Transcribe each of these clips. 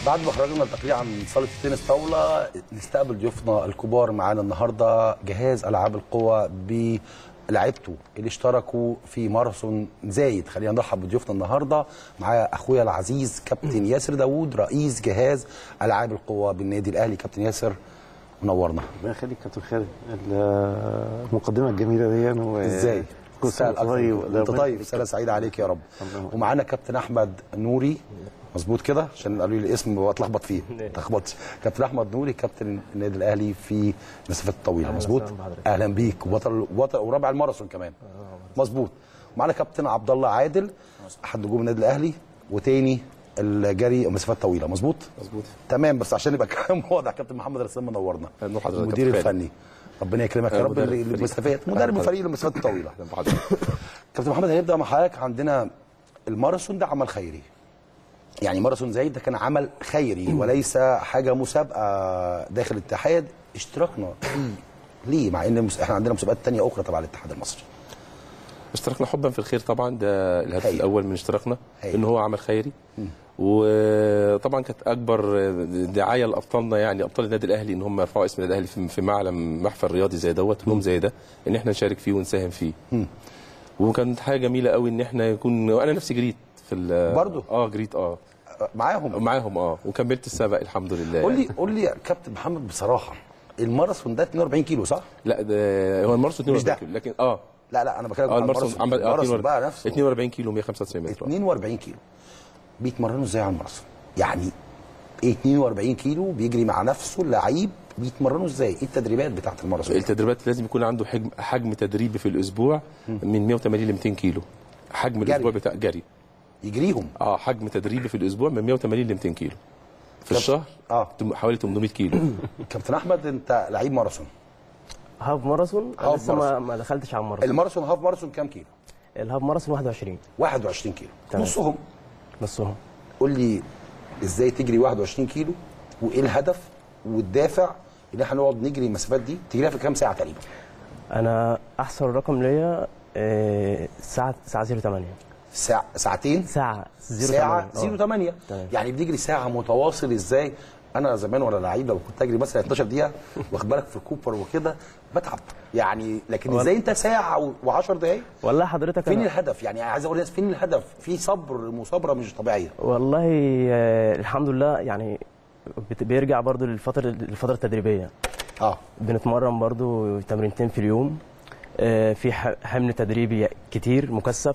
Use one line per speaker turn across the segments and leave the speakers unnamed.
بعد ما خرجنا التقرير عن صاله التنس طاوله نستقبل ضيوفنا الكبار معانا النهارده جهاز العاب القوى بلعيبته اللي اشتركوا في ماراثون زايد خلينا نرحب بضيوفنا النهارده معايا اخويا العزيز كابتن ياسر داوود رئيس جهاز العاب القوى بالنادي الاهلي كابتن ياسر منورنا
ربنا يخليك كابتن خالد المقدمه الجميله دي و...
ازاي
كل سنه
تستاهل
وأنت
أكتر.
طيب
انت طيب سنه سعيده عليك يا رب
الله.
ومعانا كابتن احمد نوري مظبوط كده عشان قالوا لي الاسم بتلخبط فيه ما تلخبطش كابتن احمد نوري كابتن النادي الاهلي في المسافات الطويله مظبوط اهلا بيك وبطل وبطل ورابع الماراثون كمان مظبوط ومعانا كابتن عبد الله عادل احد نجوم النادي الاهلي وتاني الجري مسافات طويله مظبوط
مظبوط
تمام بس عشان يبقى كلام واضح كابتن محمد رسام منورنا
أهلا بحضرتك
المدير
كابتن خالد.
الفني ربنا يكرمك يا رب
مدرب
اللي
الفريق.
المسافات
أهلا
مدرب
بحضرتك.
الفريق للمسافات الطويله
اهلا بحضرتك
كابتن محمد هنبدا مع حضرتك عندنا الماراثون ده عمل خيري يعني ماراثون زايد ده كان عمل خيري وليس حاجه مسابقه داخل الاتحاد اشتركنا فيه ليه مع ان المس- احنا عندنا مسابقات تانية اخرى تبع الاتحاد المصري
اشتركنا حبا في الخير طبعا ده الهدف
هايل.
الاول من اشتراكنا
هايل.
ان هو عمل خيري وطبعا كانت اكبر دعايه لابطالنا يعني ابطال النادي الاهلي ان هم يرفعوا اسم النادي الاهلي في- في معلم محفل رياضي زي دوت يوم زي ده ان احنا نشارك فيه ونساهم فيه وكانت حاجه جميله قوي ان احنا يكون وانا نفسي جريت في ال-
برضو؟
اه جريت اه
معاهم
معاهم اه وكملت السبق الحمد لله
قول لي قول لي يا كابتن محمد بصراحه الماراثون ده 42 كيلو صح؟
لا ده هو الماراثون
مش ده.
42 كيلو لكن اه
لا لا انا بكلمك
اه
عن
الماراثون عمل آه،
الماراثون بقى
42
نفسه
42 كيلو 195 متر
42 كيلو بيتمرنوا ازاي على الماراثون؟ يعني ايه 42 كيلو بيجري مع نفسه لعيب بيتمرنوا ازاي؟ ايه التدريبات بتاعت الماراثون؟
التدريبات لازم يكون عنده حجم حجم تدريبي في الاسبوع من 180 ل 200 كيلو حجم
جري.
الاسبوع بتاع جري
يجريهم
اه حجم تدريبي في الاسبوع من 180 ل 200 كيلو في
طب-
الشهر
اه
تم- حوالي 800 كيلو
كابتن احمد انت لعيب ماراثون
هاف ماراثون
هاف
لسه ما,
ماراثون.
ما دخلتش على الماراثون
الماراثون هاف ماراثون كام كيلو؟
الهاف ماراثون 21
21 كيلو
تمام.
نصهم
نصهم
قول لي ازاي تجري 21 كيلو وايه الهدف والدافع ان احنا نقعد نجري المسافات دي تجريها في كام ساعه تقريبا؟
انا احسن رقم ليا آه، ساعه ساعه 08
ساعة ساعتين
ساعه 08
ساعة
آه.
08
تمام.
يعني بتجري ساعة متواصل ازاي؟ أنا زمان وأنا لعيب لو كنت أجري مثلا 12 دقيقة واخد بالك في كوبر وكده بتعب يعني لكن ازاي أنت ساعة و10 دقايق؟
والله حضرتك
فين
أنا
الهدف؟ يعني عايز أقول للناس فين الهدف؟ في صبر مثابرة مش طبيعية
والله آه، الحمد لله يعني بت- بيرجع برضو للفتره الفتره التدريبيه
اه
بنتمرن برضو تمرينتين في اليوم آه، في ح- حمل تدريبي كتير مكثف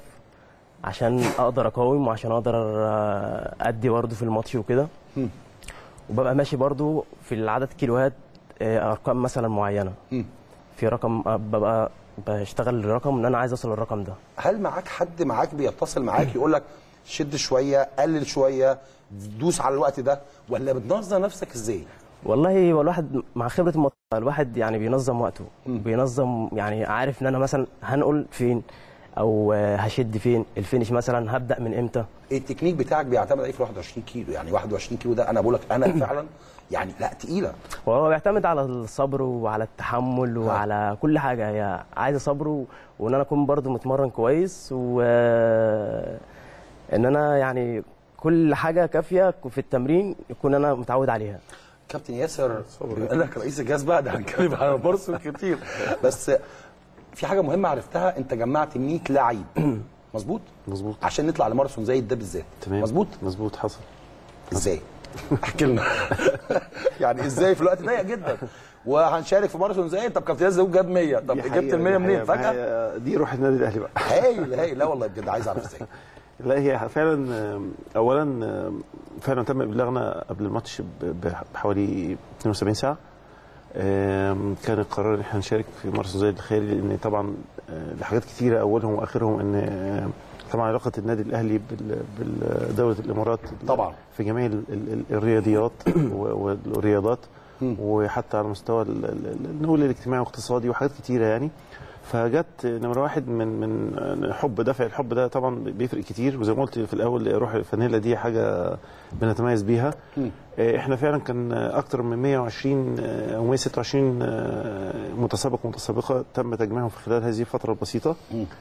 عشان اقدر اقاوم وعشان اقدر آه، ادي برضو في الماتش وكده وببقى ماشي برضو في العدد كيلوهات آه، ارقام مثلا معينه
مم.
في رقم آه، ببقى بشتغل الرقم ان انا عايز اوصل للرقم ده
هل معاك حد معاك بيتصل معاك يقول لك شد شوية قلل شوية دوس على الوقت ده ولا بتنظم نفسك ازاي؟
والله هو الواحد مع خبره المط... الواحد يعني بينظم وقته بينظم يعني عارف ان انا مثلا هنقل فين او آه، هشد فين الفينش مثلا هبدا من امتى
التكنيك بتاعك بيعتمد عليه في 21 كيلو يعني 21 كيلو ده انا بقول لك انا فعلا يعني لا تقيله
وهو بيعتمد على الصبر وعلى التحمل وعلى كل حاجه هي عايزه صبر و... وان انا اكون برضو متمرن كويس و ان انا يعني كل حاجه كافيه في التمرين يكون انا متعود عليها
كابتن ياسر بما انك رئيس الجهاز بقى ده هنتكلم على مارسون كتير بس في حاجه مهمه عرفتها انت جمعت 100 لعيب مظبوط
مظبوط
عشان نطلع لماراثون زي ده بالذات
تمام
مظبوط
مظبوط حصل
ازاي احكي لنا يعني ازاي في الوقت ضيق جدا وهنشارك في ماراثون زي طب كابتن ياسر جاب 100 طب
دي
جبت
حقيقة،
ال 100
دي
منين
حقيقة.
فجاه
ما هي دي روح النادي الاهلي بقى
هايل هايل لا والله بجد عايز اعرف ازاي
لا هي فعلا آم، اولا آم، فعلا تم ابلاغنا قبل الماتش ب- بحوالي 72 ساعه آم، كان القرار ان احنا نشارك في ماراثون زي الخيري لان طبعا آه، لحاجات كتيره اولهم واخرهم ان آه، طبعا علاقه النادي الاهلي بال- بدوله الامارات
طبعا.
في جميع ال- ال- ال- الرياضيات و- والرياضات وحتى على مستوى ال- ال- ال- نقول الاجتماعي والاقتصادي وحاجات كتيره يعني فجت نمره واحد من من حب دفع الحب ده طبعا بيفرق كتير وزي ما قلت في الاول روح الفانيلا دي حاجه بنتميز بيها آه، احنا فعلا كان اكتر من 120 آه، او 126 آه، متسابق ومتسابقه تم تجميعهم في خلال هذه الفتره البسيطه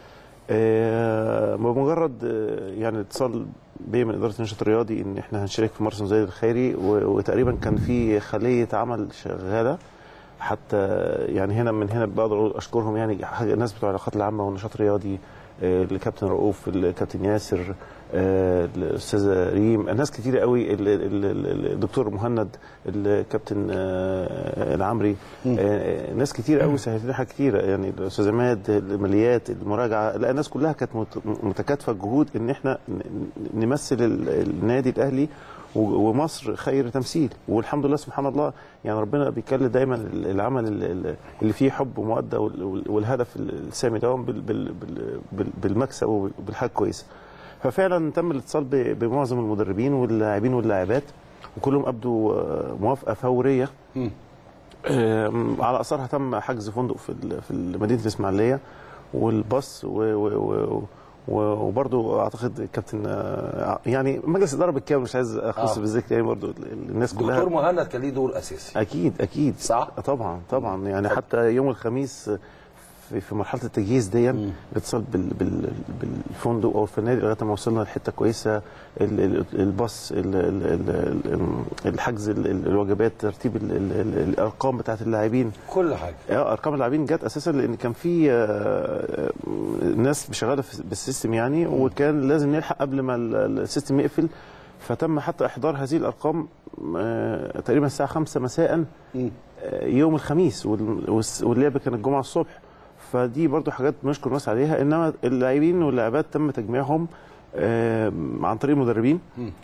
آه، بمجرد آه، يعني اتصال بيا من اداره النشاط الرياضي ان احنا هنشارك في ماراثون زايد الخيري و- وتقريبا كان في خليه عمل شغاله حتى يعني هنا من هنا بقدر أقول اشكرهم يعني حاجه الناس بتوع العلاقات العامه والنشاط الرياضي آه، الكابتن رؤوف الكابتن ياسر آه، الاستاذه ريم ناس كتير قوي ال- ال- ال- الدكتور مهند الكابتن آه، العمري آه، ناس كتير قوي سهلت لنا حاجات كتيره يعني الاستاذ عماد الماليات المراجعه لا الناس كلها كانت مت- متكاتفه الجهود ان احنا ن- نمثل ال- النادي الاهلي و- ومصر خير تمثيل والحمد لله سبحان الله يعني ربنا بيكلل دايما ال- العمل ال- ال- اللي فيه حب وموده وال- وال- والهدف السامي ده بال- بال- بال- بال- بالمكسب وبالحاجه كويسه ففعلا تم الاتصال ب- بمعظم المدربين واللاعبين واللاعبات وكلهم ابدوا آه، موافقه فوريه آم، على اثرها تم حجز فندق في ال- في مدينه الاسماعيليه والباص و- و- و- و- وبرضه اعتقد الكابتن آه، يعني مجلس الاداره بالكامل مش عايز اخص
آه.
بالذكر يعني برضه ال- الناس كلها
دكتور مهند كان ليه دور اساسي
اكيد اكيد
صح؟
طبعا طبعا يعني حتى يوم الخميس في, في مرحله التجهيز دي الاتصال بال بال بالفندق او الفنادق لغايه ما وصلنا لحته كويسه ال- ال- الباص ال- ال- ال- الحجز ال- ال- الوجبات ترتيب ال- ال- ال- الارقام بتاعت اللاعبين
كل حاجه
اه ارقام اللاعبين جت اساسا لان كان في آه، آه، ناس شغاله في- بالسيستم يعني وكان لازم نلحق قبل ما ال- ال- السيستم يقفل فتم حتى احضار هذه الارقام آه، تقريبا الساعه 5 مساء
مم.
آه، يوم الخميس وال- والس- واللعب كان الجمعه الصبح فدي برضو حاجات بنشكر الناس عليها انما اللاعبين واللاعبات تم تجميعهم آه، عن طريق المدربين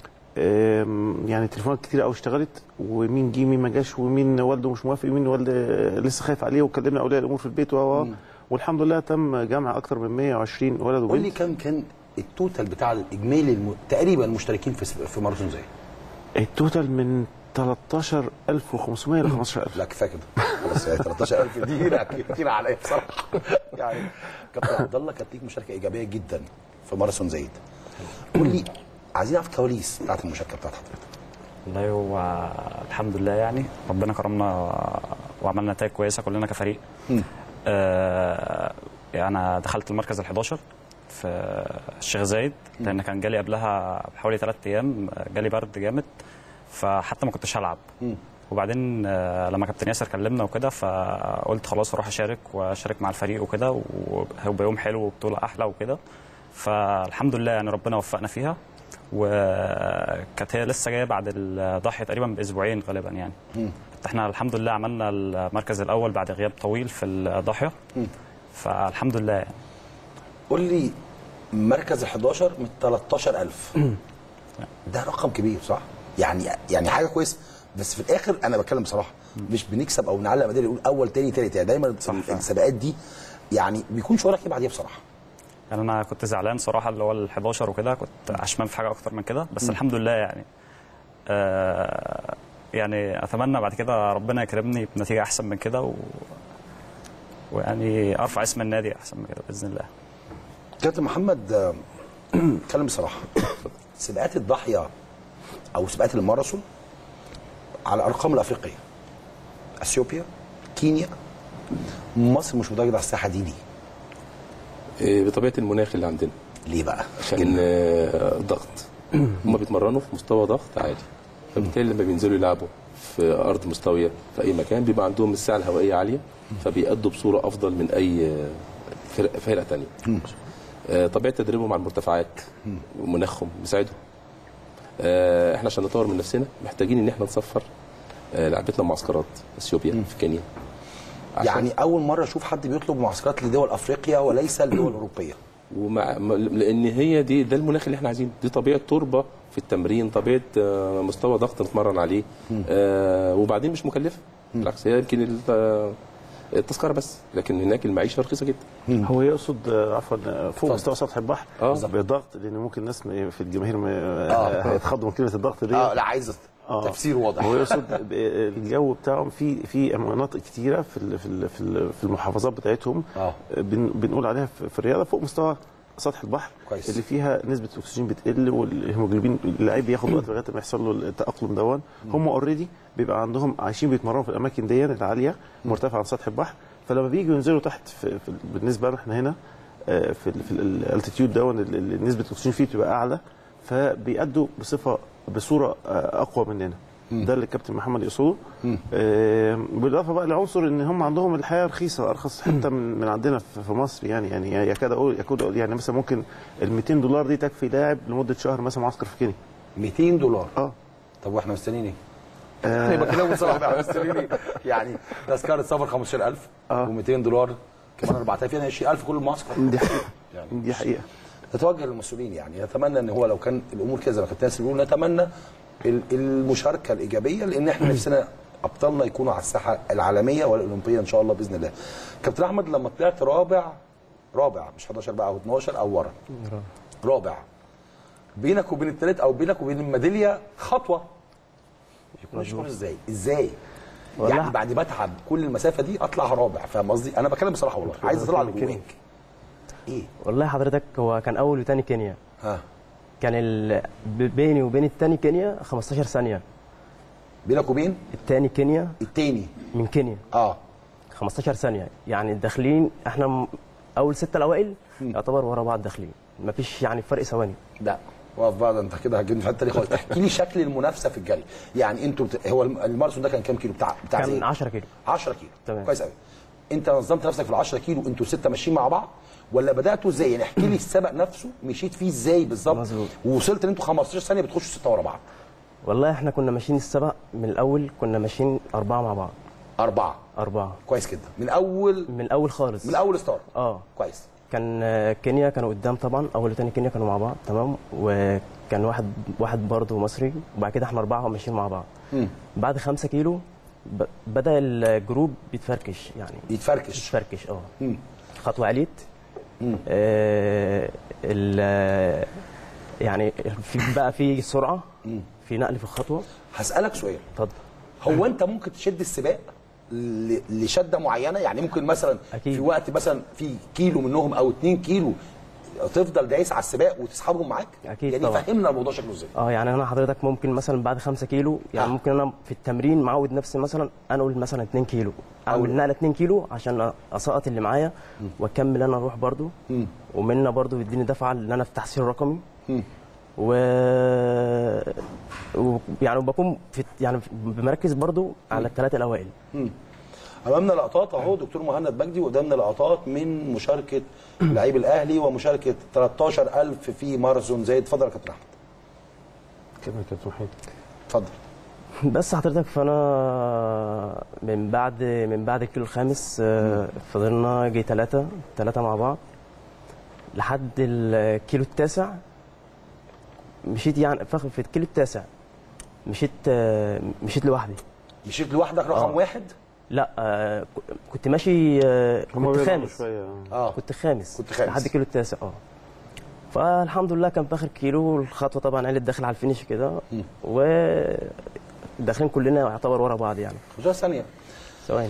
آم، يعني تليفونات كتير قوي اشتغلت ومين جه مين ما جاش ومين والده مش موافق ومين والده لسه خايف عليه وكلمنا اولياء الامور في البيت و و- والحمد لله تم جمع اكثر من 120 ولد
قول لي
وبنت
كم كان التوتال بتاع الاجمالي الم... تقريبا المشتركين في في ماراثون زايد
التوتال من 13500 ل 15000
لا كفايه كده خلاص يعني 13000 دي لا كتير عليا بصراحه يعني كابتن عبد الله كانت ليك مشاركه ايجابيه جدا في ماراثون زايد قول لي عايزين نعرف الكواليس بتاعت المشاركه بتاعت حضرتك
والله هو الحمد لله يعني ربنا كرمنا وعملنا نتائج كويسه كلنا كفريق آه انا دخلت المركز ال 11 في الشيخ زايد لان كان جالي قبلها بحوالي ثلاث ايام جالي برد جامد فحتى ما كنتش هلعب وبعدين آه، لما كابتن ياسر كلمنا وكده فقلت خلاص اروح اشارك واشارك مع الفريق وكده وهيبقى يوم حلو وبطوله احلى وكده فالحمد لله يعني ربنا وفقنا فيها وكانت هي لسه جايه بعد الضحيه تقريبا باسبوعين غالبا يعني احنا الحمد لله عملنا المركز الاول بعد غياب طويل في الضاحيه فالحمد لله يعني.
قول لي مركز ال 11 من 13000 ده رقم كبير صح؟ يعني يعني حاجه كويسه بس في الاخر انا بتكلم بصراحه مش بنكسب او نعلق ميداليه نقول اول تاني تالت يعني دايما
صح فعلا.
السباقات دي يعني بيكون شعورك ايه بعديها بصراحه؟
يعني انا كنت زعلان صراحه اللي هو ال 11 وكده كنت عشمان في حاجه اكتر من كده بس الحمد لله يعني آه يعني اتمنى بعد كده ربنا يكرمني بنتيجه احسن من كده و... ويعني ارفع اسم النادي احسن من كده باذن الله
كابتن محمد آه، اتكلم بصراحه سباقات الضاحيه او سباقات الماراثون على الارقام الافريقيه اثيوبيا كينيا مصر مش متواجده على الساحه دي ليه؟
إيه، بطبيعه المناخ اللي عندنا
ليه بقى؟
عشان آه، ضغط هم بيتمرنوا في مستوى ضغط عالي فبالتالي لما بينزلوا يلعبوا في ارض مستويه في اي مكان بيبقى عندهم السعه الهوائيه عاليه فبيأدوا بصوره افضل من اي آه، فرق فرقه ثانيه آه، طبيعه تدريبهم على المرتفعات ومناخهم بيساعدهم آه، احنا عشان نطور من نفسنا محتاجين ان احنا نسفر آه، لعبتنا معسكرات اثيوبيا في كينيا عشان-
يعني اول مره اشوف حد بيطلب معسكرات لدول افريقيا وليس الدول الاوروبيه
ومع م- لان هي دي ده المناخ اللي احنا عايزينه دي طبيعه تربه في التمرين طبيعه آه، مستوى ضغط نتمرن عليه آه وبعدين مش مكلفه بالعكس هي يمكن ال- آه، التذكره بس لكن هناك المعيشه رخيصه جدا
هو يقصد آه، عفوا آه، فوق
اتفضل.
مستوى سطح البحر
آه.
بالضغط لان ممكن الناس م- في الجماهير م-
آه.
هيتخضوا من كلمه الضغط دي
اه لا عايز
آه.
تفسير واضح
هو يقصد ب- الجو بتاعهم في في مناطق كتيره في ال- في ال- في ال- في المحافظات بتاعتهم
آه.
بن بنقول عليها في في الرياضه فوق مستوى سطح البحر
كويس.
اللي فيها نسبه الاكسجين بتقل والهيموجلوبين اللعيب بياخد وقت لغايه ما يحصل له التاقلم دون هم اوريدي بيبقى عندهم عايشين بيتمرنوا في الاماكن دي العاليه مرتفعه عن سطح البحر فلما بييجوا ينزلوا تحت في في بالنسبه لنا احنا هنا آه، في ال- في الالتيتيود ده ال- ال- نسبه الاكسجين فيه بتبقى اعلى فبيأدوا بصفه بصوره آه، اقوى مننا ده اللي الكابتن محمد يقصده آه، بالاضافه بقى لعنصر ان هم عندهم الحياه رخيصه ارخص حتى من من عندنا في في مصر يعني يعني يكاد اقول يكاد أقول يعني مثلا ممكن ال 200 دولار دي تكفي لاعب لمده شهر مثلا معسكر في كينيا
200 دولار
اه
طب واحنا مستنيين ايه؟ انا بكلمه بصراحه بقى مستنيين ايه؟ يعني تذكره سفر 15000
آه.
و200 دولار كمان 4000 يعني 20000 كل معسكر
دي حقيقه
يعني
دي حقيقه
نتوجه للمسؤولين يعني نتمنى ان هو لو كان الامور كده زي ما كابتن ياسر بيقول نتمنى ال- المشاركه الايجابيه لان احنا نفسنا ابطالنا يكونوا على الساحه العالميه والاولمبيه ان شاء الله باذن الله. كابتن احمد لما طلعت رابع رابع مش 11 بقى او 12 او ورا رابع بينك وبين الثالث او بينك وبين الميداليه خطوه يكون شعور ازاي؟ ازاي؟
والله-
يعني بعد ما اتعب كل المسافه دي اطلع رابع فاهم قصدي؟ انا بتكلم بصراحه والله عايز اطلع اللي جواك. ايه؟
والله حضرتك هو كان اول وتاني كينيا
ها
كان ال... ب- بيني وبين التاني كينيا 15 ثانيه
بينك وبين
التاني كينيا
التاني
من كينيا
اه
15 ثانيه يعني داخلين احنا م- اول سته الاوائل يعتبر ورا بعض داخلين مفيش يعني فرق ثواني
لا واقف بقى ده انت كده هتجيبني في حته تانية خالص احكي لي شكل المنافسه في الجري يعني انتوا بت... هو الم- الماراثون ده كان كام كيلو بتاع بتاع
كان
زين؟
10 كيلو
10 كيلو
تمام.
كويس قوي انت نظمت نفسك في ال 10 كيلو انتوا سته ماشيين مع بعض ولا بداتوا ازاي يعني احكي لي السبق نفسه مشيت فيه ازاي بالظبط
مظبوط.
ووصلت ان انتوا 15 ثانيه بتخشوا سته ورا بعض
والله احنا كنا ماشيين السبق من الاول كنا ماشيين اربعه مع بعض
اربعه
اربعه
كويس جدا من اول
من الاول خالص
من اول ستار
اه
كويس
كان آه، كينيا كانوا قدام طبعا اول وتاني كينيا كانوا مع بعض تمام وكان واحد واحد برضه مصري وبعد كده احنا اربعه ماشيين مع بعض
مم.
بعد خمسة كيلو ب... بدا الجروب يتفركش يعني
يتفركش
يتفركش اه
مم.
خطوه عليت
مم.
آه ال يعني في بقى في سرعه في نقل في الخطوه
هسالك سؤال
اتفضل
هو انت ممكن تشد السباق ل- لشده معينه يعني ممكن مثلا
أكيد.
في وقت مثلا في كيلو منهم او 2 كيلو تفضل دايس على السباق وتسحبهم معاك
أكيد
يعني
طبعا.
فهمنا الموضوع شكله ازاي
اه يعني انا حضرتك ممكن مثلا بعد 5 كيلو يعني
آه.
ممكن انا في التمرين معود نفسي مثلا انا اقول مثلا 2 كيلو اعمل
أول.
نقله 2 كيلو عشان اسقط اللي معايا واكمل انا اروح برضو
مم.
ومنا برضو يديني دفعه ان انا في تحسين رقمي
مم.
و... و... يعني بكون في يعني مركز برضو على الثلاثه الاوائل
امامنا لقطات اهو دكتور مهند مجدي وقدامنا لقطات من مشاركه لعيب الاهلي ومشاركه 13000 في ماراثون زايد اتفضل يا كابتن احمد
كمل كابتن وحيد
اتفضل
بس حضرتك فانا من بعد من بعد الكيلو الخامس آه، فضلنا جي ثلاثة ثلاثة مع بعض لحد الكيلو التاسع مشيت يعني فخ- في الكيلو التاسع مشيت آه، مشيت لوحدي
مشيت لوحدك رقم
آه.
واحد
لا آه، ك- كنت ماشي آه،
هم
كنت
بيلعبوا
خامس
شويه
اه
كنت خامس
كنت خامس.
لحد الكيلو التاسع اه فالحمد لله كان في اخر كيلو الخطوه طبعا علت داخل على الفينش كده و داخلين كلنا يعتبر ورا بعض يعني
خذها ثانيه
ثواني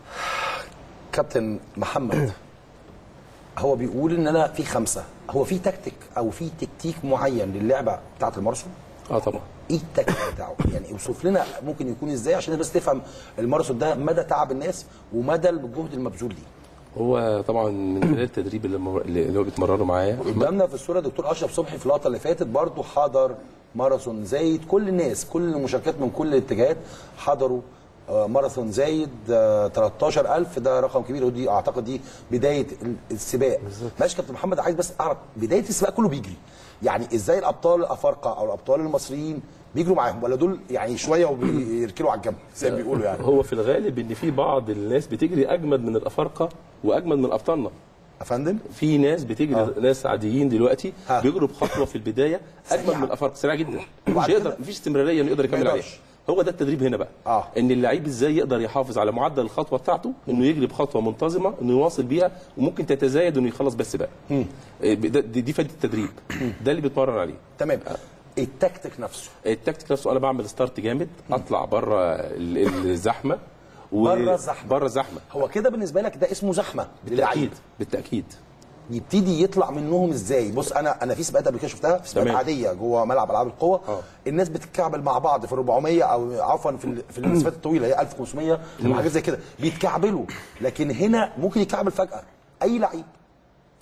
كابتن محمد هو بيقول ان انا في خمسه هو في تكتيك او في تكتيك معين للعبه بتاعت الماراثون
اه طبعا
ايه التكتيك بتاعه يعني اوصف لنا ممكن يكون ازاي عشان الناس بس تفهم الماراثون ده مدى تعب الناس ومدى الجهد المبذول ليه
هو طبعا من خلال التدريب اللي مر- اللي هو بيتمرنوا معايا
قدامنا في الصوره دكتور اشرف صبحي في اللقطه اللي فاتت برضه حضر ماراثون زايد كل الناس كل المشاركات من كل الاتجاهات حضروا آه، ماراثون زايد آه، 13000 ده رقم كبير ودي اعتقد دي بدايه ال- السباق ماشي كابتن محمد عايز بس اعرف بدايه السباق كله بيجري يعني ازاي الابطال الافارقه او الابطال المصريين بيجروا معاهم ولا دول يعني شويه وبيركلوا على الجنب زي ما بيقولوا يعني
هو في الغالب ان في بعض الناس بتجري اجمد من الافارقه واجمد من ابطالنا
يا فندم
في ناس بتجري
آه.
ناس عاديين دلوقتي
ها.
بيجروا بخطوه في البدايه اجمد
سريعة.
من الافارقه سريع جدا
وبعد
مش يقدر
كده؟
مفيش استمراريه انه يقدر يكمل عليها
يقدرش.
هو ده التدريب هنا بقى
آه.
ان اللعيب ازاي يقدر يحافظ على معدل الخطوه بتاعته انه يجري بخطوه منتظمه انه يواصل بيها وممكن تتزايد انه يخلص بس بقى إيه، ده- دي دي فائده التدريب ده اللي بيتمرن عليه
تمام التكتيك نفسه
التكتيك نفسه انا بعمل ستارت جامد اطلع بره ال- الزحمه و-
بره الزحمة.
بره الزحمه
هو كده بالنسبه لك ده اسمه زحمه للعيب
بالتاكيد بالتاكيد
يبتدي يطلع منهم ازاي بص انا انا في سباقات قبل كده شفتها في سباقات
تمام.
عاديه جوه ملعب العاب القوه
آه.
الناس بتتكعبل مع بعض في 400 او عفوا في ال- في المسافات الطويله هي 1500 وحاجات زي كده بيتكعبلوا لكن هنا ممكن يتكعبل فجاه اي لعيب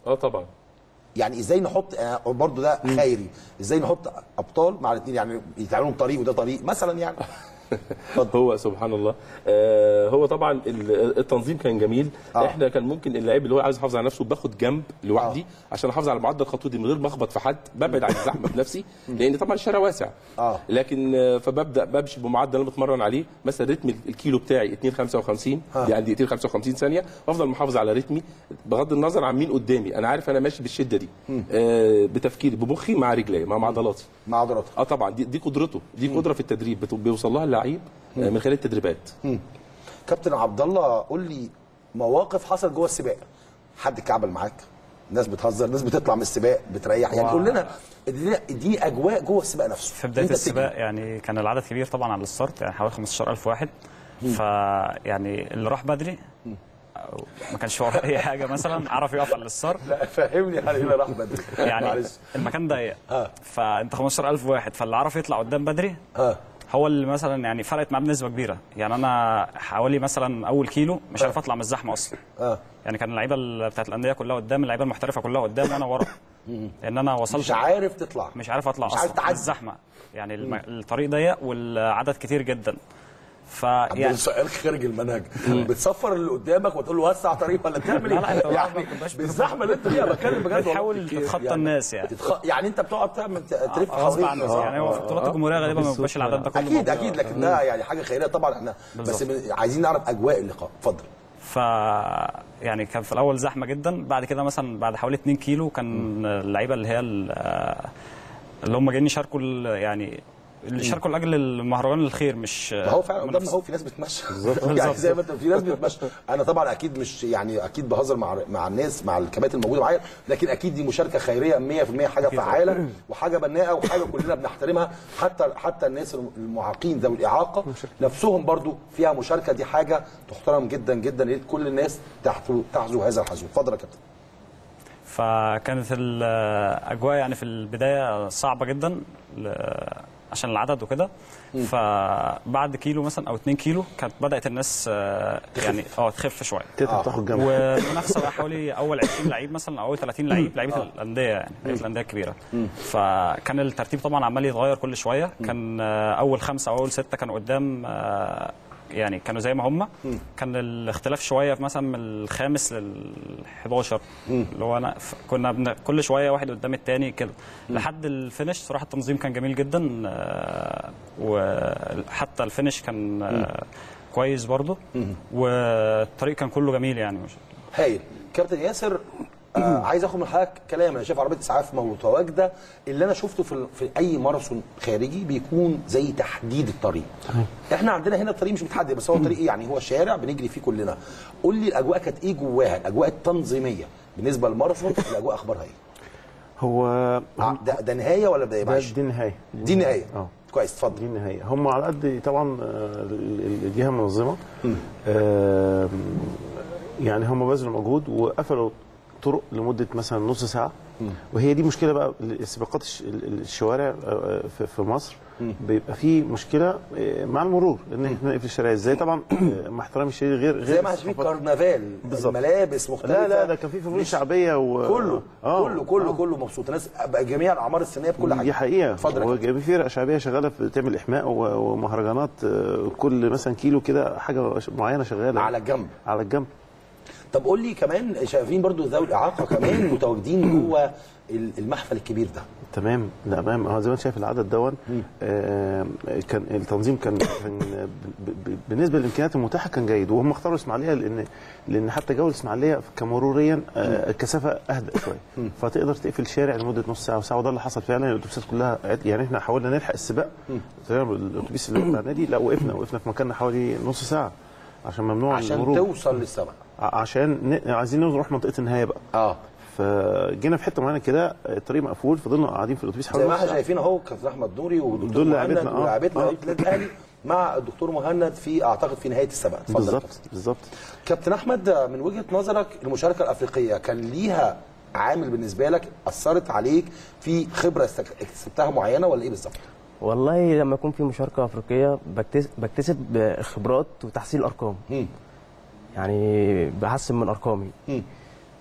اه طبعا
يعني ازاي نحط آه، برضو ده خيري ازاي نحط ابطال مع الاثنين يعني يتعاملوا طريق وده طريق مثلا يعني
هو سبحان الله آه هو طبعا ال- التنظيم كان جميل
آه.
آه. احنا كان ممكن اللعيب اللي هو عايز يحافظ على نفسه باخد جنب لوحدي آه. عشان احافظ على معدل خطوتي من غير ما اخبط في حد ببعد عن الزحمه بنفسي لان طبعا الشارع واسع
آه.
لكن آه، فببدا بمشي بمعدل انا بتمرن عليه مثلا رتم الكيلو بتاعي 2.55
آه.
يعني دقيقتين 55 ثانيه وافضل محافظ على رتمي بغض النظر عن مين قدامي انا عارف انا ماشي بالشده دي آه بتفكيري بمخي مع رجلي مع عضلاتي
مع عضلات
اه طبعا دي, دي قدرته دي قدره في التدريب بت- بيوصل لها اللعيب آه، من خلال التدريبات
كابتن عبد الله قول لي مواقف حصلت جوه السباق حد اتكعبل معاك ناس بتهزر ناس بتطلع من السباق بتريح يعني
و-
قول لنا اديني اديني اجواء جوه السباق نفسه
في بدايه
أنت بتجري.
السباق يعني كان العدد كبير طبعا على الستارت يعني حوالي 15000 واحد فيعني اللي راح بدري أو ما كانش وراه اي حاجه مثلا عرف يقف على الستارت
لا فهمني يعني ايه راح بدري
يعني
معلش
المكان ضيق
آه.
فانت 15000 واحد فاللي عرف يطلع قدام بدري
اه
هو اللي مثلا يعني فرقت معاه بنسبه كبيره يعني انا حوالي مثلا اول كيلو مش عارف اطلع من الزحمه اصلا
اه
يعني كان اللعيبه ال- بتاعت الانديه كلها قدام اللعيبه المحترفه كلها قدام وانا ورا لان انا وصلت
مش عارف تطلع
مش عارف اطلع
مش عارف
اصلا من
تعدي.
الزحمه يعني الم... الطريق ضيق والعدد كتير جدا
يعني
فيعني
سؤال خارج المنهج بتصفر اللي قدامك وتقول له وسع طريق ولا بتعمل ايه؟
لا، لا، أنت
يعني
ما كناش
بالزحمه اللي انت فيها بتكلم بجد والله.
بتحاول تتخطى الناس يعني.
بتتخ... يعني انت بتقعد تعمل تلف
غصب
حوالين
عنك يعني هو في البطولات الجمهوريه غالبا ما بيبقاش العدد ده كله
اكيد
موجود.
اكيد لكن ده يعني حاجه خيريه طبعا احنا بس
بالظبط.
من- عايزين نعرف اجواء اللقاء اتفضل
ف يعني كان في الاول زحمه جدا بعد كده مثلا بعد حوالي 2 كيلو كان اللعيبه اللي هي ال- اللي هم جايين يشاركوا ال- يعني اللي شاركوا لاجل المهرجان الخير مش
ما هو فعلا قدامنا
منافسة.
اهو في ناس بتمشي يعني زي ما انت في ناس بتمشي انا طبعا اكيد مش يعني اكيد بهزر مع مع الناس مع الكباتن الموجوده معايا لكن اكيد دي مشاركه خيريه 100% حاجه فعاله وحاجه بناءه وحاجه كلنا بنحترمها حتى حتى الناس المعاقين ذوي الاعاقه نفسهم برضو فيها مشاركه دي حاجه تحترم جدا جدا يا ريت كل الناس تحت- تحذو هذا الحذو اتفضل يا كابتن
فكانت الاجواء يعني في البدايه صعبه جدا ل- عشان العدد وكده فبعد كيلو مثلا او 2 كيلو كانت بدات الناس آه، يعني اه تخف شويه
تقدر تاخد جنب
والمنافسه بقى حوالي اول 20 لعيب مثلا او اول 30 لعيب لعيبه الانديه يعني لعيبه الانديه الكبيره فكان الترتيب طبعا عمال يتغير كل شويه كان آه، اول خمسه او اول سته كانوا قدام آه، يعني كانوا زي ما هم كان الاختلاف شويه في مثلا من الخامس لل 11 اللي هو انا ف- كنا بن... كل شويه واحد قدام الثاني كده لحد الفينش صراحه التنظيم كان جميل جدا آه، وحتى الفينش كان آه، كويس برضه والطريق كان كله جميل يعني مش
هايل كابتن ياسر آه عايز اخد من حضرتك كلام انا شايف عربيه اسعاف متواجده اللي انا شفته في, ال- في اي ماراثون خارجي بيكون زي تحديد الطريق احنا عندنا هنا الطريق مش متحدد بس هو الطريق ايه يعني هو شارع بنجري فيه كلنا قول لي الاجواء كانت ايه جواها الاجواء التنظيميه بالنسبه للماراثون الاجواء اخبارها ايه
هو
ع- ده, ده نهايه ولا بدايه
ده
معلش
دي النهايه
دي نهايه
اه
كويس
دي
اتفضل
النهايه هم على قد طبعا آه، ال- ال- الجهه المنظمه آه، يعني هم بذلوا مجهود وقفلوا طرق لمده مثلا نص ساعه وهي دي مشكله بقى السباقات الش- ال- ال- الشوارع آه، في- في مصر بيبقى في مشكله آه، مع المرور ان احنا نقفل الشارع ازاي طبعا آه، مع احترامي الشديد غير غير
زي ما في
الثقافات-
كرنفال
بالظبط.
ملابس مختلفه
لا لا ده كان في فنون
مش-
شعبيه و...
كله
آه.
كله كله كله مبسوط ناس بقى جميع الاعمار السنيه بكل حاجه
دي حقيقه
اتفضل يا
هو
كابتن.
في فرق شعبيه شغاله بتعمل احماء و- ومهرجانات آه، كل مثلا كيلو كده حاجه ش- معينه شغاله
على الجنب
على الجنب
طب قول لي كمان شايفين برضو ذوي الاعاقه كمان متواجدين جوه ال- المحفل الكبير ده
تمام لا تمام هو زي ما انت شايف العدد دون آه كان التنظيم كان كان ب- ب- بالنسبه للامكانيات المتاحه كان جيد وهم اختاروا اسماعيليه لان لان حتى جو الاسماعيليه كمروريا آه الكثافه اهدى شويه فتقدر تقفل شارع لمده نص ساعه وساعه وده اللي حصل فعلا الاتوبيسات كلها عد- يعني احنا حاولنا نلحق السباق زي ما الاتوبيس اللي بتاع النادي لا وقفنا وقفنا في مكاننا حوالي نص ساعه عشان ممنوع
عشان
المرور
توصل للسماء
ع- عشان ن... عايزين نروح منطقه النهايه بقى
اه
فجينا في حته معينه كده الطريق مقفول فضلنا قاعدين في الاتوبيس
زي
حوالي
ما
نص
احنا
ساعة.
شايفين اهو كابتن احمد نوري والدكتور
دول
مهند
لاعبتنا، آه.
ولاعبتنا
آه.
لعيبه النادي الاهلي مع الدكتور مهند في اعتقد في نهايه السباق اتفضل يا
بالظبط
كابتن.
بالظبط
كابتن احمد من وجهه نظرك المشاركه الافريقيه كان ليها عامل بالنسبه لك اثرت عليك في خبره استك- اكتسبتها معينه ولا ايه بالظبط؟
والله لما يكون في مشاركه افريقيه بكتسب, بكتسب خبرات وتحسين ارقام
مم.
يعني بحسن من ارقامي
مم.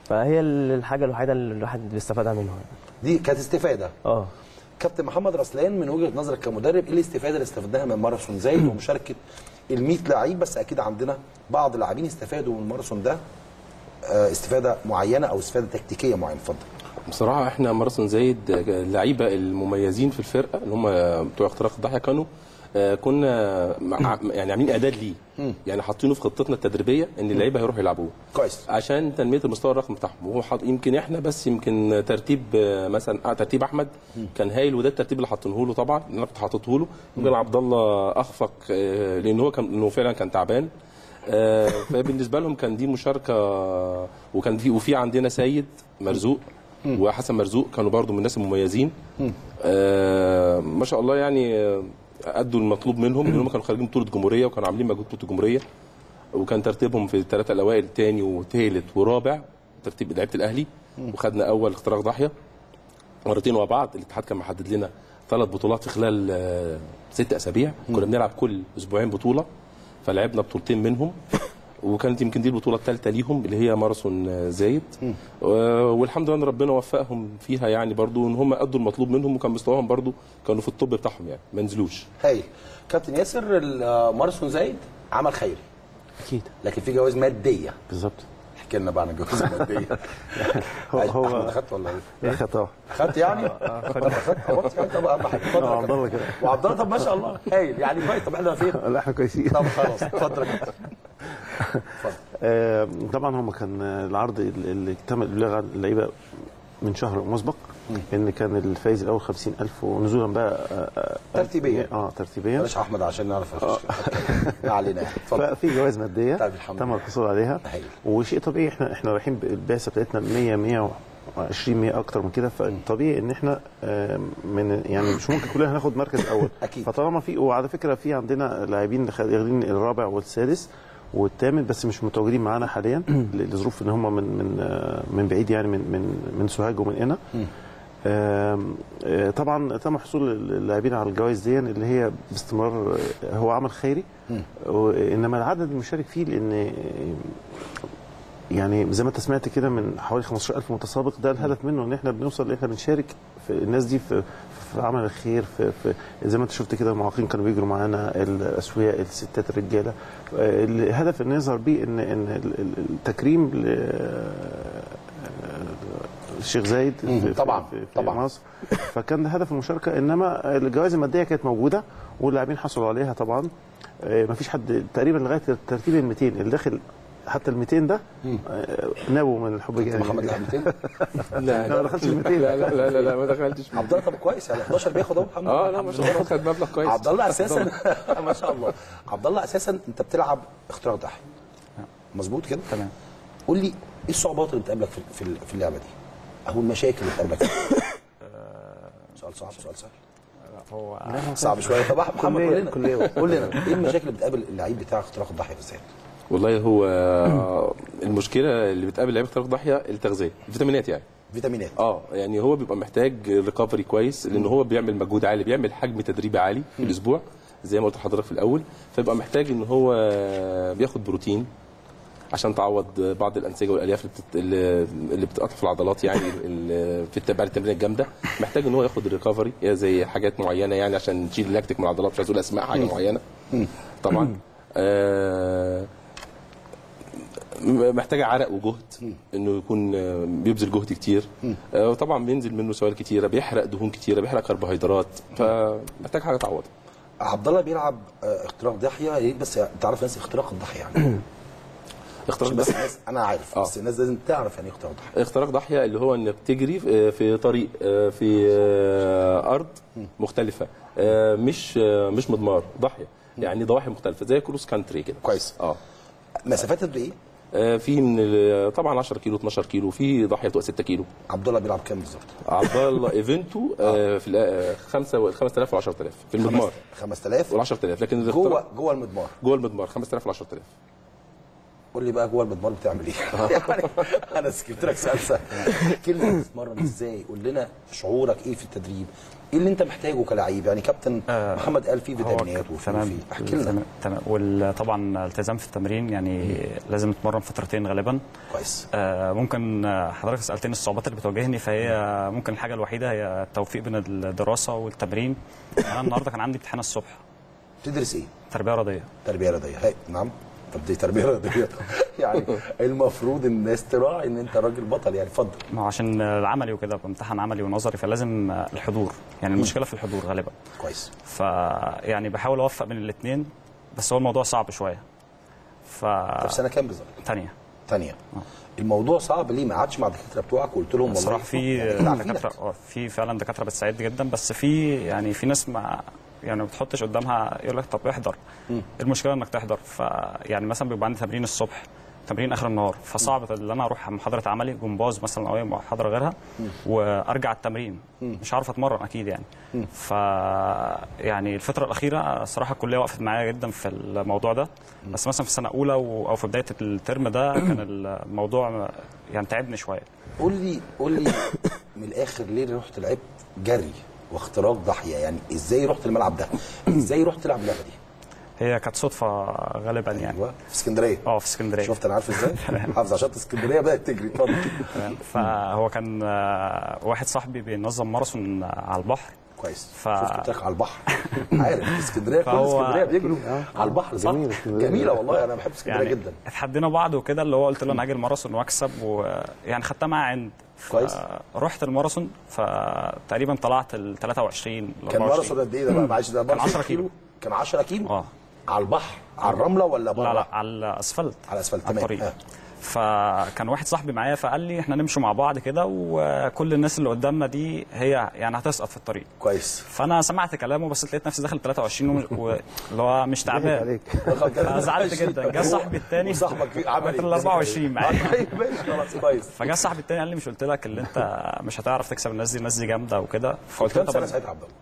فهي الحاجه الوحيده اللي الواحد بيستفادها منها يعني.
دي كانت استفاده
اه
كابتن محمد رسلان من وجهه نظرك كمدرب ايه الاستفاده اللي استفدناها من ماراثون زايد ومشاركه ال 100 لعيب بس اكيد عندنا بعض اللاعبين استفادوا من الماراثون ده آه، استفاده معينه او استفاده تكتيكيه معينه اتفضل
بصراحه احنا ماراثون زايد اللعيبه المميزين في الفرقه اللي هم بتوع اختراق الضاحيه كانوا آه، كنا مع يعني عاملين اعداد ليه يعني حاطينه في خطتنا التدريبيه ان اللعيبه هيروحوا يلعبوه
كويس
عشان تنميه المستوى الرقمي بتاعهم وهو حاط يمكن احنا بس يمكن ترتيب آه، مثلا آه، ترتيب احمد كان هايل وده الترتيب اللي حاطينه له طبعا اللي انا كنت حاطته له يمكن عبد الله اخفق آه، لان هو كان انه فعلا كان تعبان آه، فبالنسبه لهم كان دي مشاركه وكان في وفي عندنا سيد مرزوق وحسن مرزوق كانوا برضو من الناس المميزين آه ما شاء الله يعني آه، ادوا المطلوب منهم لان هم كانوا خارجين بطوله جمهوريه وكانوا عاملين مجهود بطوله الجمهوريه وكان ترتيبهم في الثلاثه الاوائل ثاني وثالث ورابع ترتيب لعيبه الاهلي وخدنا اول اختراق ضاحيه مرتين ورا بعض الاتحاد كان محدد لنا ثلاث بطولات في خلال آه، ست اسابيع كنا بنلعب كل اسبوعين بطوله فلعبنا بطولتين منهم وكانت يمكن دي البطوله الثالثه ليهم اللي هي ماراثون آه، زايد آه، والحمد لله ان ربنا وفقهم فيها يعني برضو ان هم ادوا المطلوب منهم وكان مستواهم برضو كانوا في الطب بتاعهم يعني ما نزلوش
هايل كابتن ياسر الماراثون زايد عمل خيري
اكيد
لكن في جوائز ماديه
بالظبط
احكي لنا بقى عن الجوائز الماديه
هو- هو-
احمد خدت ولا ايه؟
لا خطا
خدت يعني؟ خدت خدت يعني طب اهم حاجه اتفضل يا
عبد الله
كابتن.
كده.
وعبد الله طب ما شاء الله هايل يعني كويس طب احنا فين؟
لا احنا كويسين
طب خلاص اتفضل يا كابتن
آه، طبعا هم كان العرض اللي اكتمل بلغ اللعيبه من شهر مسبق ان كان الفايز الاول 50000 ونزولا بقى آه، آه،
ترتيبيا.
اه ترتيبيا
بلاش احمد عشان نعرف ما علينا اتفضل
ففي جوائز ماديه
طيب الحمد
تم
لله.
الحصول عليها
هايل.
وشيء طبيعي احنا احنا رايحين البعثه بتاعتنا 100 120 100 اكتر من كده فطبيعي ان احنا آه، من يعني مش ممكن كلنا هناخد مركز اول
أكيد.
فطالما في وعلى فكره في عندنا لاعبين واخدين الرابع والسادس والثامن بس مش متواجدين معانا حاليا لظروف ان هم من من آه، من بعيد يعني من من من سوهاج ومن هنا آم، آه، طبعا تم حصول اللاعبين على الجوائز دي اللي هي باستمرار آه، هو عمل خيري و- انما العدد المشارك فيه لان آه، يعني زي ما انت سمعت كده من حوالي 15000 متسابق ده الهدف منه ان احنا بنوصل ان احنا بنشارك في الناس دي في في عمل الخير في, في زي ما انت شفت كده المعاقين كانوا بيجروا معانا الاسوياء الستات الرجاله آه، الهدف ان يظهر بيه ان ان ال- ال- التكريم ل- الشيخ زايد في في-
طبعاً،
في, في
طبعاً.
مصر فكان ده هدف المشاركه انما الجوائز الماديه كانت موجوده واللاعبين حصلوا عليها طبعا ما فيش حد تقريبا لغايه ترتيب ال 200 اللي داخل حتى ال 200 ده آه، نابوا من الحب جامد
محمد لعب 200
لا
ما دخلتش ال 200
لا لا لا, لا, لا ما دخلتش
عبد الله طب كويس يعني 11 بياخد اهو محمد
اه لا ما شاء الله خد مبلغ كويس
عبد الله اساسا ما شاء الله عبد الله اساسا انت بتلعب اختراق ضحي مظبوط كده
تمام
قول لي ايه الصعوبات اللي بتقابلك في في- في اللعبه دي او المشاكل اللي بتقابلك فيها سؤال صعب سؤال سهل
هو
صعب شويه طب محمد
كلية-
قول لنا
كلية.
قول لنا ايه المشاكل اللي بتقابل اللعيب بتاع اختراق الضحيه بالذات
والله هو المشكله اللي بتقابل لعيبه اختراق ضاحيه التغذيه الفيتامينات يعني
فيتامينات
اه يعني هو بيبقى محتاج ريكفري كويس لان هو بيعمل مجهود عالي بيعمل حجم تدريبي عالي في الاسبوع زي ما قلت لحضرتك في الاول فيبقى محتاج ان هو بياخد بروتين عشان تعوض بعض الانسجه والالياف اللي بتت... اللي اللي بتتقطع في العضلات يعني ال- في الت- بعد التمرين الجامده محتاج ان هو ياخد ريكفري زي حاجات معينه يعني عشان تشيل اللاكتيك من العضلات مش عايز اقول اسماء حاجه معينه طبعا آه محتاجه عرق وجهد انه يكون آه، بيبذل جهد كتير آه، وطبعا بينزل منه سوائل كتيره بيحرق دهون كتيره بيحرق كربوهيدرات فمحتاج حاجه تعوضها
عبد الله بيلعب آه، اختراق ضحيه إيه بس تعرف ناس اختراق الضحيه يعني
اختراق
عشان بس
ضحيه
الناس انا عارف
آه.
بس الناس لازم تعرف يعني ايه اختراق ضحيه
اختراق ضحيه اللي هو انك تجري في- في طريق آه، في آه، ارض مختلفه آه، مش آه، مش مضمار ضاحيه يعني ضواحي مختلفه زي كروس كانتري كده
كويس
اه
مسافات قد ايه
آه، في من ال- طبعا 10 كيلو 12 كيلو في ضاحيه بتبقى 6 كيلو
عبد الله بيلعب كام بالظبط
عبد الله ايفنتو آه، في ال- خمسة و 5000 و 10000 في المضمار
5000
وال 10000 لكن
جوه
الاختراق
جوه المضمار
جوه المضمار 5000 ل 10000
قول لي بقى جوه المضمار بتعمل ايه؟ يعني انا جبت لك سؤال سهل احكي لنا بتتمرن ازاي؟ قول لنا شعورك ايه في التدريب؟ ايه اللي انت محتاجه كلاعب؟ يعني كابتن
آه،
محمد قال في
هو
فيتامينات
ك-
وفي
تمام
في احكي لنا
تمام تمام وطبعا التزام في التمرين يعني لازم نتمرن فترتين غالبا
كويس
آه، ممكن آه، حضرتك سالتني الصعوبات اللي بتواجهني فهي ممكن الحاجه الوحيده هي التوفيق بين الدراسه والتمرين انا النهارده كان عندي امتحان الصبح
تدرس ايه؟
تربيه رياضيه
تربيه رياضيه هاي نعم طب دي تربيه رياضيه يعني المفروض الناس تراعي ان انت راجل بطل يعني اتفضل
ما هو عشان العملي وكده بامتحان عملي ونظري فلازم آه، الحضور يعني المشكله في الحضور غالبا
كويس
فيعني بحاول اوفق بين الاثنين بس هو الموضوع صعب شويه ف
طب سنه كام بالظبط؟
تانية
ثانيه الموضوع صعب ليه ما قعدتش مع الدكاتره بتوعك وقلت لهم والله
الصراحه في
يعني إحنا عارفينك.
دكاتره آه، في فعلا دكاتره بتساعدني جدا بس في يعني في ناس ما يعني ما بتحطش قدامها يقول لك طب احضر المشكله انك تحضر فيعني مثلا بيبقى عندي تمرين الصبح تمرين اخر النهار فصعب ان انا اروح محاضره عملي جمباز مثلا او اي محاضره غيرها وارجع التمرين مش عارف اتمرن اكيد يعني ف يعني الفتره الاخيره الصراحه الكليه وقفت معايا جدا في الموضوع ده بس مثلا في سنه اولى و- او في بدايه الترم ده كان الموضوع يعني تعبني شويه
قول لي قول لي من الاخر ليه رحت لعبت جري واختراق ضاحيه يعني ازاي رحت الملعب ده ازاي رحت تلعب اللعبه دي
هي كانت صدفه غالبا يعني
ايوه في اسكندريه
اه في اسكندريه
شفت انا عارف ازاي حافظ على شط اسكندريه بدات تجري اتفضل
تمام. فهو كان آه، واحد صاحبي بينظم ماراثون على البحر
كويس
ف-
شفت قلت لك على البحر عارف في اسكندريه كل
فهو-
اسكندريه بيجروا على البحر صح
جميلة اسكندرية.
جميله والله انا بحب اسكندريه
يعني
جدا
اتحدينا بعض وكده اللي هو قلت له انا هاجي الماراثون واكسب ويعني خدتها معاه عند
كويس.
رحت الماراثون فتقريبا طلعت ال 23 ال
كان
24.
ماراثون قد ايه ده بقى معلش ده
كان
ماراثون
10 كيلو.
كان 10 كيلو
اه
على البحر على الرمله ولا بره
لا لا على الاسفلت
على الاسفلت
على
تمام
الطريق
آه.
فكان واحد صاحبي معايا فقال لي احنا نمشي مع بعض كده وكل الناس اللي قدامنا دي هي يعني هتسقط في الطريق
كويس
فانا سمعت كلامه بس لقيت نفسي داخل 23 ومش- واللي هو مش
ضحك
تعبان
عليك
فزعلت جدا جه صاحبي التاني
وصاحبك عمل
في ال 24 معايا
طيب ماشي خلاص كويس
فجاء صاحبي التاني قال لي مش قلت لك اللي انت مش هتعرف تكسب الناس دي الناس دي جامده وكده فقلت له
كام سنه
طب
ساعتها عبد الله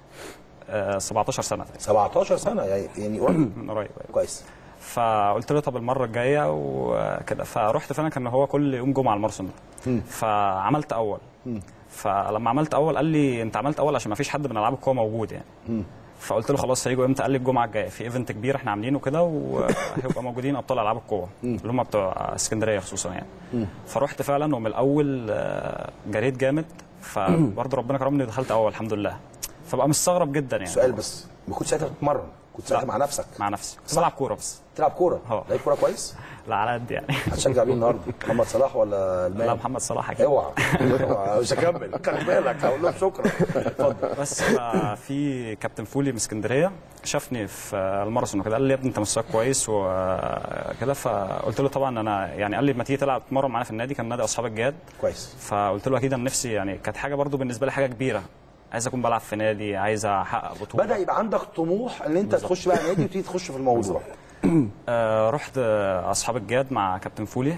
آه، 17 سنه تقريبا
17 سنه يعني يعني قريب
من قريب أيوة.
كويس
فقلت له طب المره الجايه وكده فرحت فعلا كان هو كل يوم جمعه الماراثون ده فعملت اول فلما عملت اول قال لي انت عملت اول عشان ما فيش حد من العاب القوه موجود يعني فقلت له خلاص هيجوا امتى قال لي الجمعه الجايه في ايفنت كبير احنا عاملينه كده وهيبقى موجودين ابطال العاب القوه اللي هم بتوع اسكندريه خصوصا يعني فرحت فعلا ومن الاول آه، جريت جامد فبرضه ربنا كرمني ودخلت اول الحمد لله فبقى مستغرب جدا يعني
سؤال بس ما كنتش ساعتها بتتمرن كنت ساعتها
لا.
مع نفسك
مع نفسي كنت بلعب كوره بس
تلعب كوره
اه.
لعيب كوره كويس
لا على قد يعني
هتشجع مين النهارده محمد صلاح ولا المال
لا محمد صلاح اكيد
اوعى اوعى مش هكمل خلي بالك هقول لهم شكرا اتفضل
بس في كابتن فولي من اسكندريه شافني في الماراثون وكده قال لي يا ابني انت مستواك كويس وكده فقلت له طبعا انا يعني قال لي ما تيجي تلعب تتمرن معانا في النادي كان نادي اصحاب الجهاد
كويس
فقلت له اكيد انا نفسي يعني كانت حاجه برضو بالنسبه لي حاجه كبيره عايز اكون بلعب في نادي عايز احقق بطوله
بدا يبقى عندك طموح ان انت تخش بقى نادي وتيجي تخش في الموضوع
آه رحت آه، اصحاب الجهاد مع كابتن فولي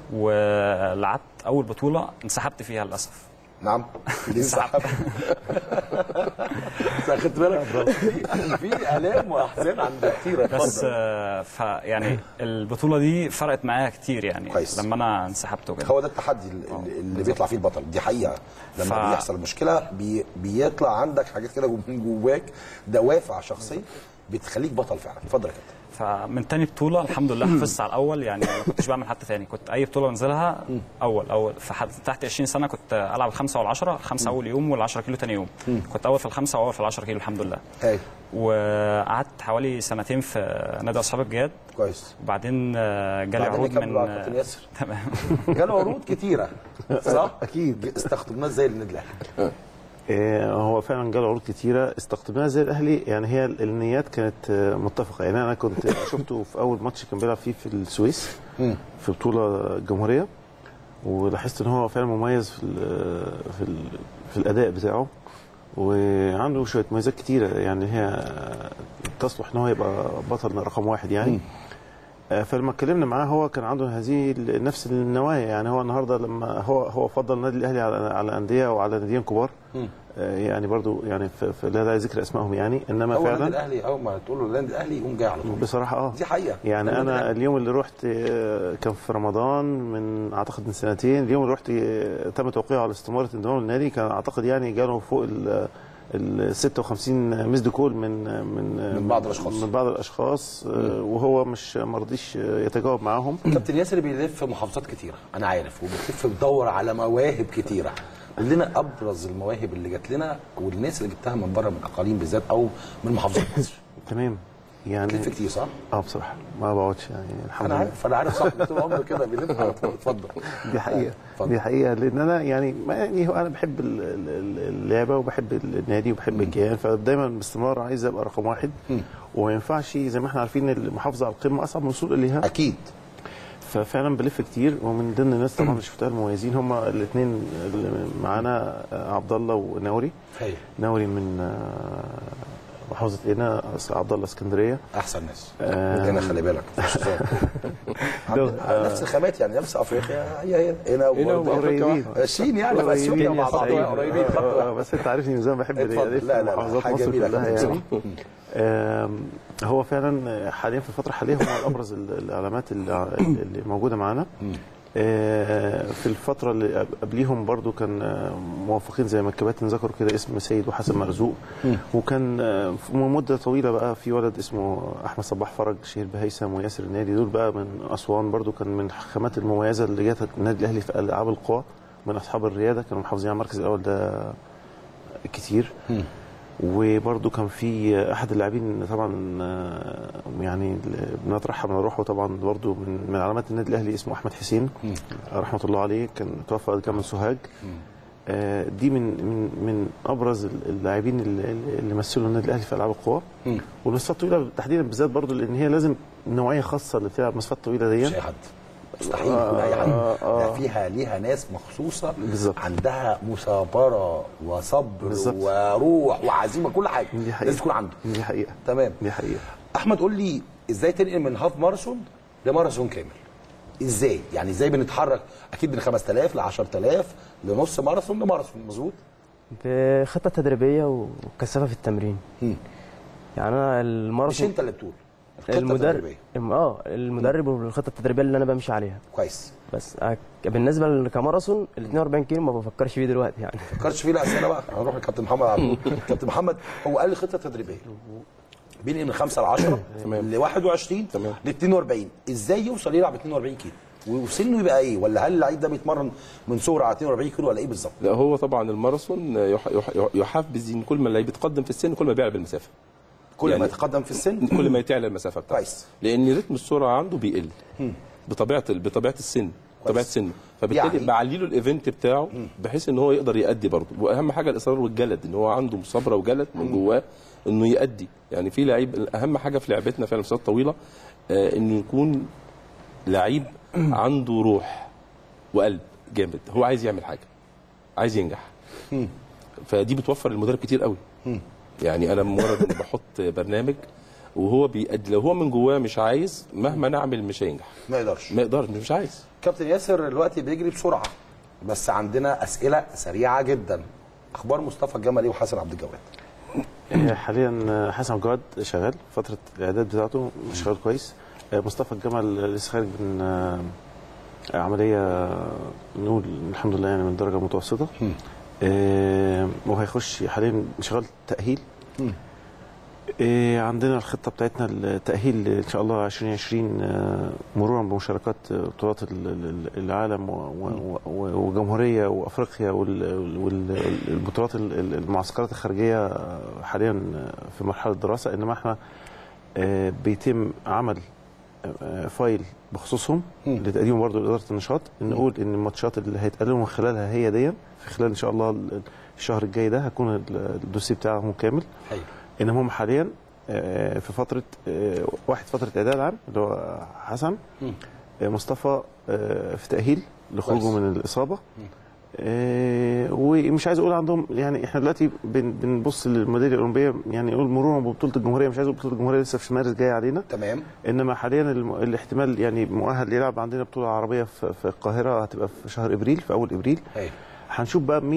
ولعبت اول بطوله انسحبت فيها للاسف
نعم دي انسحاب خدت بالك في- في الام واحزان عند كتير
بس
اتفضل
آه فيعني البطوله دي فرقت معايا كتير يعني
كويس.
لما انا انسحبت وكده
هو ده التحدي اللي, اللي بيطلع فيه البطل دي حقيقه لما
ف-
بيحصل مشكله بي بيطلع عندك حاجات كده من جواك دوافع شخصيه بتخليك بطل فعلا اتفضل يا كابتن
فمن تاني بطوله الحمد لله حفظت على الاول يعني ما كنتش بعمل حتى تاني كنت اي بطوله انزلها اول اول فحد تحت 20 سنه كنت العب الخمسه والعشره الخمسه اول يوم وال10 كيلو تاني يوم كنت اول في الخمسه واول في ال10 كيلو الحمد لله
هاي
وقعدت حوالي سنتين في نادي اصحاب الجهاد
كويس
وبعدين آه، جالي
بعدين
عروض
نكمل
من
مع كابتن ياسر
تمام
جاله عروض كتيره صح؟
اكيد
استخدمناه ازاي للنادي الاهلي
آه، هو فعلا جاله عروض كتيره استقطبناها زي الاهلي يعني هي النيات كانت آه، متفقه يعني انا كنت شفته في اول ماتش كان بيلعب فيه في السويس في بطوله جمهوريه ولاحظت ان هو فعلا مميز في ال- في ال- في الاداء بتاعه وعنده شويه مميزات كتيره يعني هي تصلح ان هو يبقى بطل رقم واحد يعني آه، فلما اتكلمنا معاه هو كان عنده هذه ال- نفس النوايا يعني هو النهارده لما هو هو فضل النادي الاهلي على على انديه وعلى ناديين كبار آه، يعني برضو يعني في في- لا داعي ذكر اسمائهم يعني انما
اول النادي
فعلا
الاهلي اول ما تقول له النادي الاهلي يقوم جاي على طول
بصراحه اه
دي حقيقه
يعني
النادي
انا
الأهلي.
اليوم اللي رحت آه، كان في رمضان من اعتقد من سنتين اليوم اللي رحت آه، تم توقيعه على استماره انضمام للنادي كان اعتقد يعني جاله فوق ال ال 56 ميسد كول من من
من بعض الأشخاص.
من بعض الاشخاص آه، وهو مش ما رضيش آه، يتجاوب معاهم
كابتن ياسر بيلف في محافظات كتيره انا عارف وبتلف بتدور على مواهب كتيره قول لنا ابرز المواهب اللي جات لنا والناس اللي جبتها من بره من الاقاليم بالذات او من محافظات مصر
تمام يعني
تلف كتير صح؟
اه بصراحه ما بقعدش يعني الحمد
انا
لله
عارف انا عارف صح طول عمري كده بيلف على طول اتفضل
دي حقيقة
اتفضل.
دي حقيقة لأن أنا يعني ما يعني هو أنا بحب ال- ال- اللعبة وبحب النادي وبحب الكيان فدايما باستمرار عايز أبقى رقم واحد وما ينفعش زي ما احنا عارفين المحافظة على القمة أصعب من الوصول إليها
اكيد
ففعلا بلف كتير ومن ضمن الناس طبعا اللي شفتها المميزين هم الاثنين اللي معانا آه، عبد الله ونوري
هي
نوري من آه، محافظة هنا عبد الله اسكندرية
احسن ناس
آه.
هنا خلي بالك مش هزار. عندنا نفس الخامات يعني نفس افريقيا هي هي هنا
هنا
وبرضه
وأفريقيا
قريبين.
ماشيين يعني في اثيوبيا مع بعض
سعيد.
قريبين
آه،
خط
آه،
واحد.
بس انت عارفني من زمان بحب
اتفضل.
الف
لا، لا، لا،
محافظات
حاجة
مصر
جميلة
كلها
كابتن
يعني آم، هو فعلا حاليا في الفتره الحاليه هم ابرز ال- العلامات اللي اللي موجوده معانا آه، في الفتره اللي قب- قبليهم برضو كان آه، موافقين زي ما الكباتن ذكروا كده اسم سيد وحسن مرزوق وكان آه، في مده طويله بقى في ولد اسمه احمد صباح فرج شهير بهيثم وياسر النادي دول بقى من اسوان برضو كان من الخامات المميزه اللي جت النادي الاهلي في العاب القوى من اصحاب الرياده كانوا محافظين على المركز الاول ده كتير وبرضه كان في احد اللاعبين طبعا آه، يعني ال- بنترحم من روحه طبعا برضه من من علامات النادي الاهلي اسمه احمد حسين رحمه الله عليه كان توفى كان من سوهاج آه، دي من من من ابرز ال- اللاعبين اللي, اللي مثلوا النادي الاهلي في العاب القوى والمسافات الطويله تحديدا بالذات برضه لان هي لازم نوعيه خاصه اللي بتلعب مسافات طويله دي
مش اي حد مستحيل يكون اي حد ده فيها ليها ناس مخصوصه
بالظبط.
عندها مثابره وصبر
بالظبط.
وروح وعزيمه كل حاجه
دي حقيقة.
لازم تكون عنده
دي حقيقه
تمام
دي حقيقه
احمد قول لي ازاي تنقل من هاف ماراثون لماراثون كامل ازاي يعني ازاي بنتحرك اكيد من 5000 ل 10000 لنص ماراثون لماراثون مظبوط
بخطه تدريبيه وكثافه في التمرين
مم.
يعني انا
مش
الماراثون
انت اللي بتقول الخطة
المدرب
التدريبية.
الم- اه المدرب والخطه التدريبيه اللي انا بمشي عليها
كويس
بس أك- بالنسبه ل- كماراثون ال 42 كيلو ما بفكرش فيه دلوقتي يعني
فكرتش فيه لا أصل انا بقى هنروح لكابتن محمد على طول كابتن محمد هو قال لي خطه تدريبيه بينقل من 5 ل 10
تمام.
ل 21
تمام.
ل 42 ازاي يوصل يلعب 42 كيلو وسنه يبقى ايه ولا هل اللعيب ده بيتمرن من صغره على 42 كيلو ولا ايه بالظبط
لا هو طبعا الماراثون يح- يح- يحفز ان كل ما اللعيب يتقدم في السن كل ما بيعلى بالمسافه
كل
يعني-
ما يتقدم في السن
كل ما يتعلى المسافه بتاعته
كويس.
لان رتم السرعه عنده بيقل بطبيعه ال- بطبيعه السن بطبيعه السن فبالتالي
يعني-
بعلي له الايفنت بتاعه بحيث ان هو يقدر يأدي برضه واهم حاجه الاصرار والجلد ان هو عنده صبره وجلد من جواه انه يأدي يعني في لعيب اهم حاجه في لعبتنا فعلا في طويله آه انه يكون لعيب عنده روح وقلب جامد هو عايز يعمل حاجه عايز ينجح فدي بتوفر للمدرب كتير قوي يعني انا مجرد اني بحط برنامج وهو بيأدي لو هو من جواه مش عايز مهما نعمل مش هينجح
ما يقدرش
ما يقدرش مش عايز
كابتن ياسر دلوقتي بيجري بسرعه بس عندنا اسئله سريعه جدا اخبار مصطفى الجمل ايه وحسن عبد الجواد
آه، حاليا حسن عبد الجواد شغال فتره الاعداد بتاعته شغال كويس آه، مصطفى الجمل لسه خارج من آه، عمليه نقول الحمد لله يعني من درجه متوسطه آه، وهيخش حاليا شغال تاهيل آه، عندنا الخطه بتاعتنا التاهيل ان شاء الله 2020 آه، مرورا بمشاركات آه، بطولات ال- ال- العالم و- و- و- وجمهوريه وافريقيا وال- وال- والبطولات ال- ال- المعسكرات الخارجيه آه، حاليا آه، في مرحله دراسه انما احنا آه، بيتم عمل آه، فايل بخصوصهم لتقديمه برضه لاداره النشاط نقول ان الماتشات اللي هيتقالوا من خلالها هي دي في خلال ان شاء الله ال- الشهر الجاي ده هيكون ال- الدوسيه بتاعهم كامل
ايوه
انما هم حاليا آه، في فتره آه، واحد فتره اعداد عام اللي هو حسن آه، مصطفى آه، في تاهيل لخروجه
كويس.
من الاصابه آه، ومش عايز اقول عندهم يعني احنا دلوقتي بن- بنبص للميداليه الاولمبيه يعني نقول مرورا ببطوله الجمهوريه مش عايز اقول بطوله الجمهوريه لسه في مارس جاي علينا
تمام
انما حاليا الم- الاحتمال يعني مؤهل يلعب عندنا بطوله عربيه في في القاهره هتبقى في شهر ابريل في اول ابريل
ايوه
هنشوف بقى مين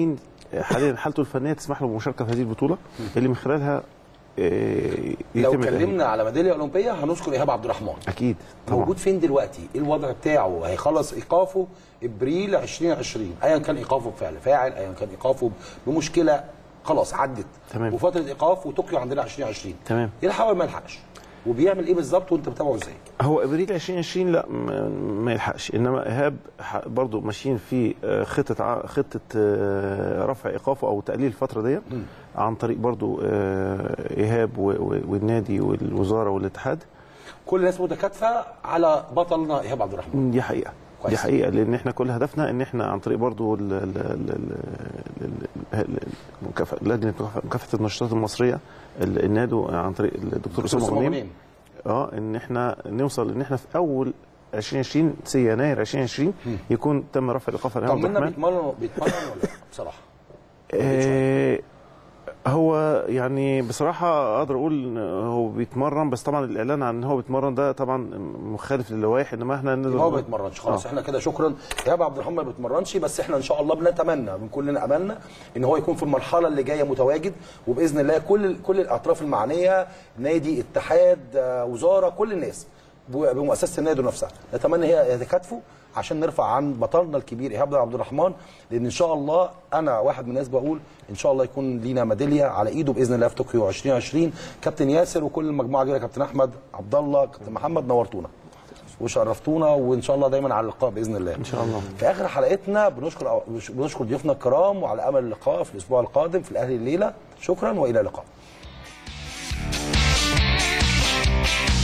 حاليا حالته الفنيه تسمح له بالمشاركه في هذه البطوله اللي من خلالها آه،
لو
يتم التأهيل.
اتكلمنا على ميداليه اولمبيه هنذكر ايهاب عبد الرحمن
اكيد طبعا
موجود فين دلوقتي؟ ايه الوضع بتاعه؟ هيخلص ايقافه ابريل 2020 ايا كان ايقافه بفعل فاعل ايا كان ايقافه بمشكله خلاص عدت
تمام.
وفتره ايقاف وطوكيو عندنا 2020
تمام.
يلحق ولا ما يلحقش؟ وبيعمل ايه بالظبط وانت بتابعه ازاي؟
هو ابريل 2020 لا ما- ما يلحقش انما ايهاب ح- برضو ماشيين في آه، خطه ع- خطه آه، رفع ايقافه او تقليل الفتره دي عن طريق برضو آه، ايهاب و- و- والنادي والوزاره والاتحاد
كل الناس متكاتفه على بطلنا ايهاب عبد الرحمن
دي حقيقه
كويس.
دي حقيقه لان احنا كل هدفنا ان احنا عن طريق برضو ال- ال- ال- ال- ال- ال- المكافأة- لجنه مكافحة- مكافحه النشاطات المصريه ال- النادو عن طريق الدكتور اسامه
أسامة
غنيم
غنيم.
اه ان احنا نوصل ان احنا في اول 2020 سي يناير 2020 يكون تم رفع الايقاف عن عبد
طمنا
الرحمن
بيتمرن بيتمرن ولا لا بصراحه؟
آه هو يعني بصراحة أقدر أقول إن هو بيتمرن بس طبعا الإعلان عن إن هو بيتمرن ده طبعا مخالف للوائح إنما إحنا نقدر
هو ما
نقول-
بيتمرنش خلاص
آه.
احنا كده شكرا ايهاب عبد الرحمن ما بيتمرنش بس احنا ان شاء الله بنتمنى من كلنا املنا ان هو يكون في المرحله اللي جايه متواجد وباذن الله كل كل الاطراف المعنيه نادي اتحاد آه، وزاره كل الناس ب- بمؤسسه النادي نفسها نتمنى هي يتكاتفوا عشان نرفع عن بطلنا الكبير ايهاب عبد الرحمن لان ان شاء الله انا واحد من الناس بقول ان شاء الله يكون لينا ميداليه على ايده باذن الله في طوكيو 2020 كابتن ياسر وكل المجموعه دي كابتن احمد عبد الله كابتن محمد نورتونا وشرفتونا وان شاء الله دايما على اللقاء باذن الله
إن شاء الله.
في اخر حلقتنا بنشكر بنشكر ضيوفنا الكرام وعلى امل اللقاء في الاسبوع القادم في الاهلي الليله شكرا والى اللقاء